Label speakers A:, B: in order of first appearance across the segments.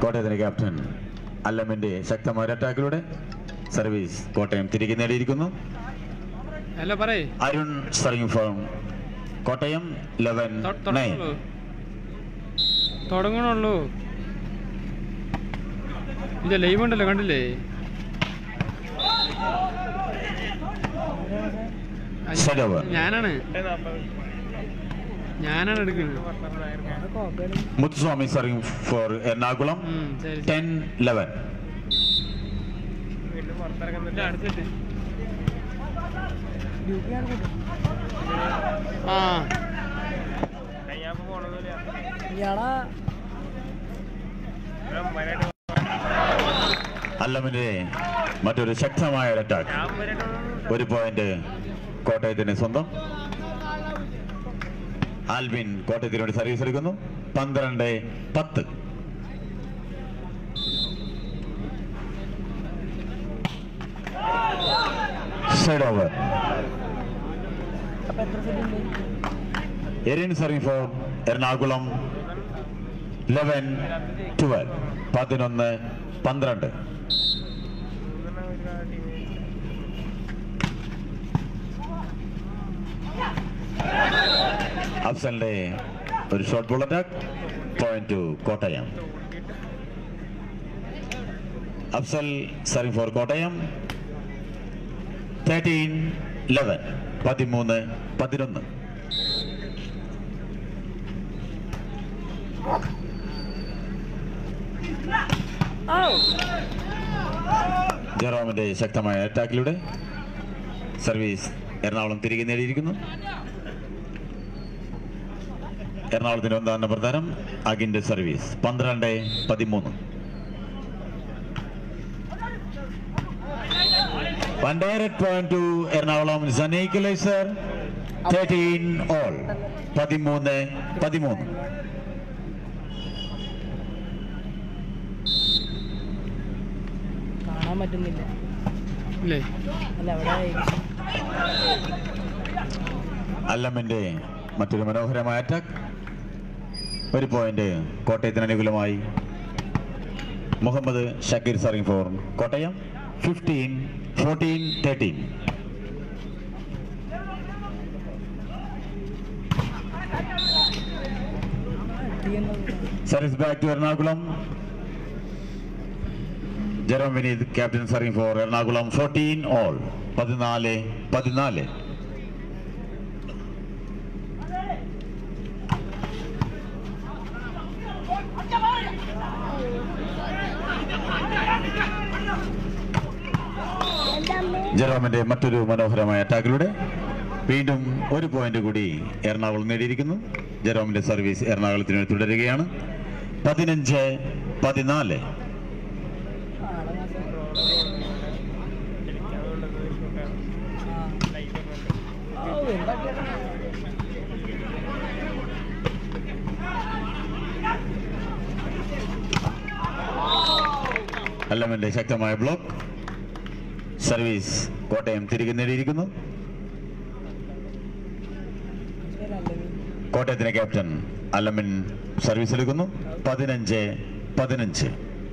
A: കോട്ടയത്തിന്റെ captain അല്ലമിന്റെ ശക്തമായ ഒരു അറ്റാക്കിലൂടെ service Kottayam തിരികെ നേടിയിരിക്കുന്നു
B: അല്ല പറയേ
A: Arun serving for Kottayam eleven nine
B: തുടങ്ങുള്ളൂ തുടങ്ങണുള്ളൂ ഇല്ല ലൈവ് ഉണ്ടല്ലോ കണ്ടില്ലേ അത്
A: Set over.
B: ഞാനാണ് ഞാനാണ് എടുക്കുന്നത്
A: മുത്തുസ്വാമി സർവിംഗ് ഫോർ എറണാകുളം
B: ഉം, ശരി ശരി.
A: ടെൻ ലെവൻ
B: ഇല്ല, അടുത്തിട്ട്. ആ
C: ഇയാളാ
A: അല്ലമിന്റെ മറ്റൊരു ശക്തമായ ഒരു അറ്റാക്ക് ഒരു പോയിന്റ് കോട്ടയത്തിന് സ്വന്തം ആൽവിൻ കോട്ടയത്തിന് വേണ്ടി സർവീസ് എടുക്കുന്നു പന്ത്രണ്ട് പത്ത് സൈഡ് ഓവർ
C: അപ്പൊ എത്ര സെറ്റ് ഉണ്ട്
A: Erin serving for Ernakulam eleven twelve പതിനൊന്ന് പന്ത്രണ്ട് അഫ്സലിന്റെ ഒരു short ball attack point to Kottayam Afsal serving for Kottayam thirteen eleven പതിമൂന്ന് പതിനൊന്ന്
C: ഓ
A: ജെറോമിന്റെ ശക്തമായ അറ്റാക്കിലൂടെ സർവീസ് എറണാകുളം തിരികെ നേടിയിരിക്കുന്നു എറണാകുളത്തിന്റെ ഒന്നാം നമ്പർ താരം അഗിന്റെ സർവീസ് പന്ത്രണ്ട് പതിമൂന്ന് One direct point to Ernakulam സനീക്കലൈസർ തേർട്ടീൻ ഓൾ പതിമൂന്ന് പതിമൂന്ന്
C: കാണാൻ പറ്റുന്നില്ല
B: ഇല്ലേ
C: അല്ല അവിടെ ഏകദേശം
A: അല്ലമ്മിന്റെ മറ്റൊരു മനോഹരമായ അറ്റാക്ക് ഒരു പോയിന്റ് കോട്ടയത്തിന് അനുകൂലമായി Muhammad Shakir serving for Kottayam fifteen fourteen thirteen
C: അടിയെന്നത്
A: service back to Ernakulam Jerome Vineeth captain serving for Ernakulam fourteen all പതിനാല് പതിനാല് ജെറോമിന്റെ മറ്റൊരു മനോഹരമായ അറ്റാക്കിലൂടെ വീണ്ടും ഒരു പോയിന്റ് കൂടി എറണാകുളം നേടിയിരിക്കുന്നു ജെറോമിന്റെ സർവീസ് എറണാകുളത്തിന് വേണ്ടി തുടരുകയാണ് പതിനഞ്ച് പതിനാല്
C: ഓ എന്താ
A: അല്ലമന്റെ ശക്തമായ ബ്ലോക്ക് സർവീസ് കോട്ടയം തിരികെ നേടിയിരിക്കുന്നു കോട്ടയത്തിന്റെ ക്യാപ്റ്റൻ അല്ലമൻ സർവീസ് എടുക്കുന്നു പതിനഞ്ച് പതിനഞ്ച്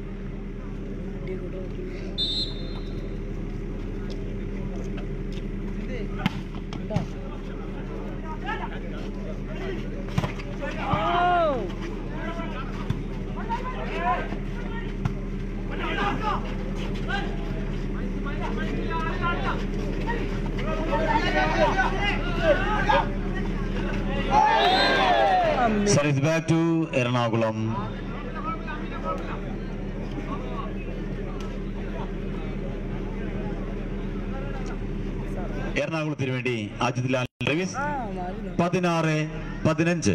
A: സർവീസ് ബാക്ക് ടു എറണാകുളം എറണാകുളത്തിന് വേണ്ടി അജിത് ലാൽ സർവീസ്
C: ആ നാലിന്
A: പതിനാറ് പതിനഞ്ച്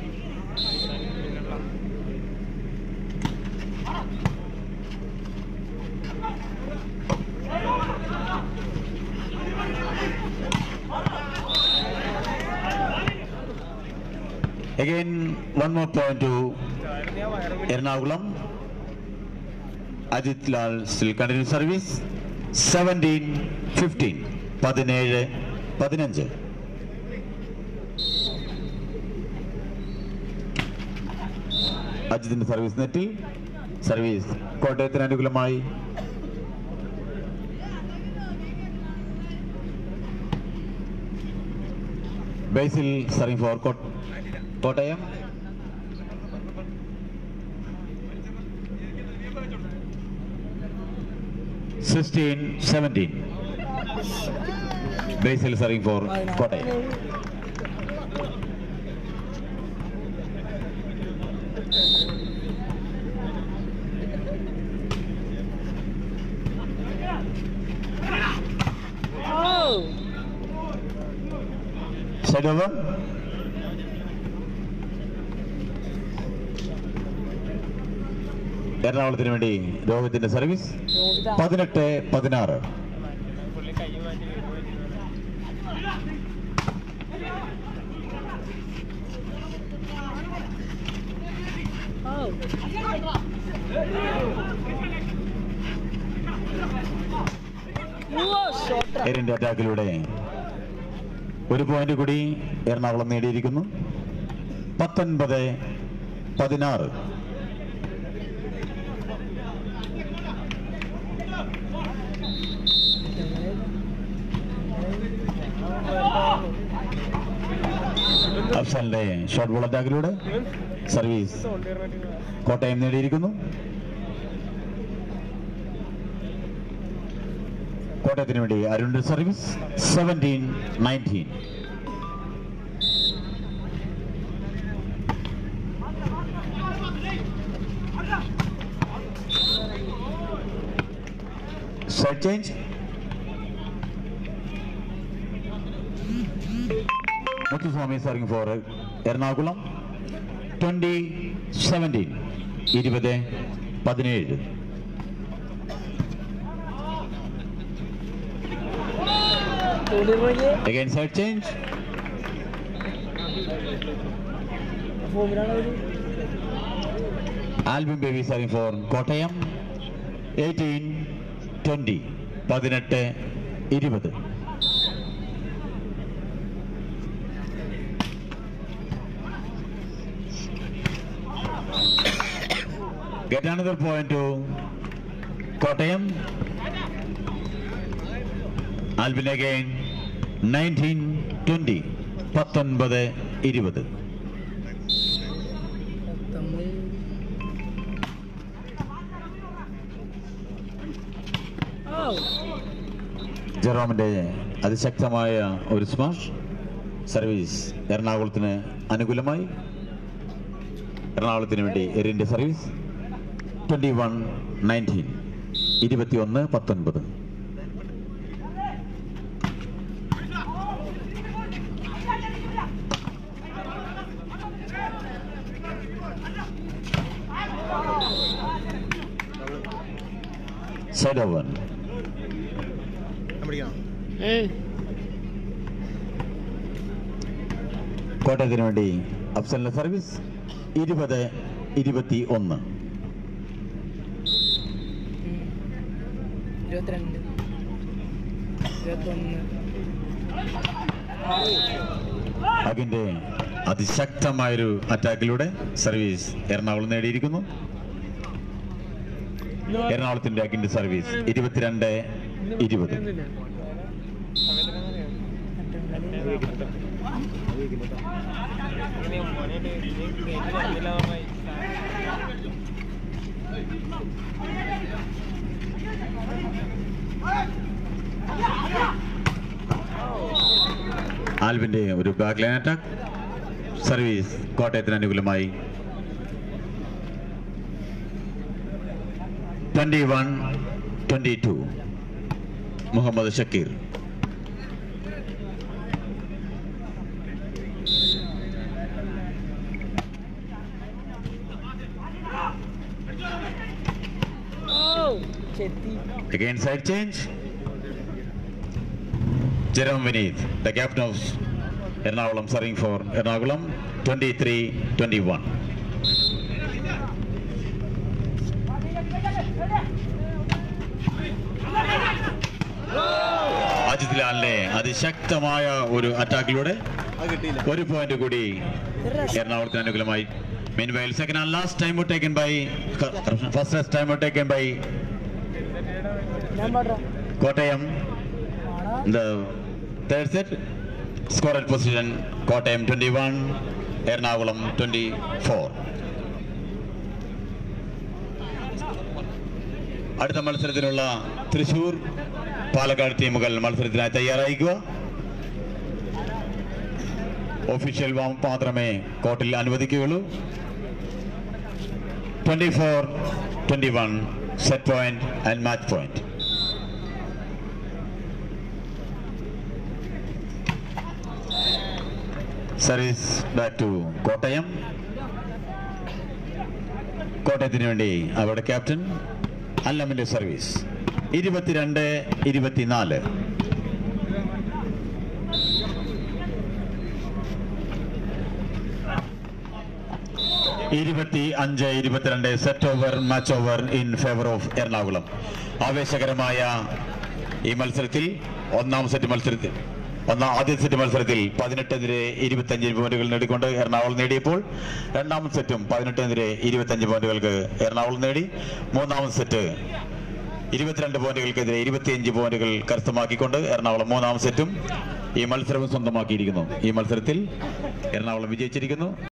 A: Again, one more point to Ernakulam. Ajit Lal still continue service. 17, 15. പതിനേഴ് പതിനഞ്ച് അജിത്തിന്റെ സർവീസ് നെറ്റിൽ സർവീസ് കോട്ടയത്തിന് അനുകൂലമായി Basil serving for Kottayam sixteen seventeen Basil serving for Kottayam
C: Oh!
A: Side over എറണാകുളത്തിന് വേണ്ടി രോഹിത്തിന്റെ സർവീസ്
C: രോഹിത
A: പതിനെട്ട് പതിനാറ്
B: പുള്ളി കൈ മാറ്റി
C: Oh! Oh, shot.
A: എയറിന്റെ അറ്റാക്കിലൂടെ ഒരു പോയിന്റ് കൂടി എറണാകുളം നേടിയിരിക്കുന്നു പത്തൊൻപത് പതിനാറ് അഫ്സാലിന്റെ ഷോർട്ട് ബോൾ അറ്റാക്കിലൂടെ സർവീസ് കോട്ടയം നേടിയിരിക്കുന്നു കോട്ടയത്തിന് വേണ്ടി അരുണിന്റെ service seventeen nineteen side change Muthuswamy serving for Ernakulam twenty seventeen ഇരുപത് പതിനേഴ്
C: തോന്നിയിരുന്നെങ്കിൽ
A: Again side change.
C: ഫോമിലാണ് ഒരു
A: Alvin Baby serving for Kottayam eighteen twenty പതിനെട്ട് ഇരുപത് Get another point to Kottayam Alvin again nineteen twenty പത്തൊൻപത് ഇരുപത്
C: തമ്മിൽ Oh!
A: ജെറോമിന്റെ അതിശക്തമായ ഒരു സ്മാഷ് സർവീസ് എറണാകുളത്തിന് അനുകൂലമായി എറണാകുളത്തിന് വേണ്ടി എറിന്റെ സർവീസ് ട്വന്റി വൺ നയൻറ്റീൻ ഇരുപത്തിയൊന്ന് പത്തൊൻപത് സൈഡ് ഓവർ
B: ഏയ്
A: കോട്ടയത്തിന് വേണ്ടി അഫ്സലിന്റെ സർവീസ് ഇരുപത് ഇരുപത്തി ഒന്ന്
C: ഉം. ഇരുപത്തിരണ്ട് ഇരുപത്തൊന്ന്
A: അതിന്റെ അതിശക്തമായൊരു അറ്റാക്കിലൂടെ സർവീസ് എറണാകുളം നേടിയിരിക്കുന്നു എറണാകുളത്തിന്റെ അകിന്റെ സർവീസ് ഇരുപത്തിരണ്ട് ഇരുപത് ആൽവിന്റെ ഒരു ബാക്ക് ലൈൻ അറ്റാക്ക് സർവീസ് കോട്ടയത്തിന് അനുകൂലമായി twenty one twenty two Muhammad Shakir
C: Oh! ചെത്തി
A: Again side change. Jerome Vineet, the captain of Ernakulam serving for Ernakulam 23-21. Ajith ലാലിന്റെ അതിശക്തമായ ഒരു അറ്റാക്കിലൂടെ ഒരു പോയിന്റ് കൂടി എറണാകുളത്തിന് അനുകൂലമായി Meanwhile, second and last time out taken by first last time out taken by
C: ഞാൻ പാടാ
A: Kottayam. The third set score at position Kottayam 21, Ernakulam 24. അടുത്ത മത്സരത്തിനുള്ള തൃശൂർ പാലക്കാട് ടീമുകൾ മത്സരത്തിനായി തയ്യാറായിക്കുക ഒഫീഷ്യൽ വാം മാത്രമേ കോർട്ടിൽ അനുവദിക്കുകയുള്ളൂ twenty four twenty one set point and match point service back to Kottayam കോട്ടയത്തിന് വേണ്ടി അവരുടെ ക്യാപ്റ്റൻ അല്ലമിന്റെ സർവീസ് ഇരുപത്തിരണ്ട് ഇരുപത്തിനാല് ഇരുപത്തി അഞ്ച് ഇരുപത്തിരണ്ട് set over match over in favour of Ernakulam ആവേശകരമായ ഈ മത്സരത്തിൽ ഒന്നാം സെറ്റ് മത്സരത്തിൽ ഒന്നാം ആദ്യ സെറ്റ് മത്സരത്തിൽ പതിനെട്ടിനെതിരെ ഇരുപത്തഞ്ച് പോയിന്റുകൾ നേടിക്കൊണ്ട് എറണാകുളം നേടിയപ്പോൾ രണ്ടാമത്തെ സെറ്റും പതിനെട്ടിനെതിരെ ഇരുപത്തഞ്ച് പോയിന്റുകൾക്ക് എറണാകുളം നേടി മൂന്നാമത്തെ സെറ്റ് ഇരുപത്തിരണ്ട് പോയിന്റുകൾക്കെതിരെ ഇരുപത്തിയഞ്ച് പോയിന്റുകൾ കരസ്ഥമാക്കിക്കൊണ്ട് എറണാകുളം മൂന്നാം സെറ്റും ഈ മത്സരവും സ്വന്തമാക്കിയിരിക്കുന്നു ഈ മത്സരത്തിൽ എറണാകുളം വിജയിച്ചിരിക്കുന്നു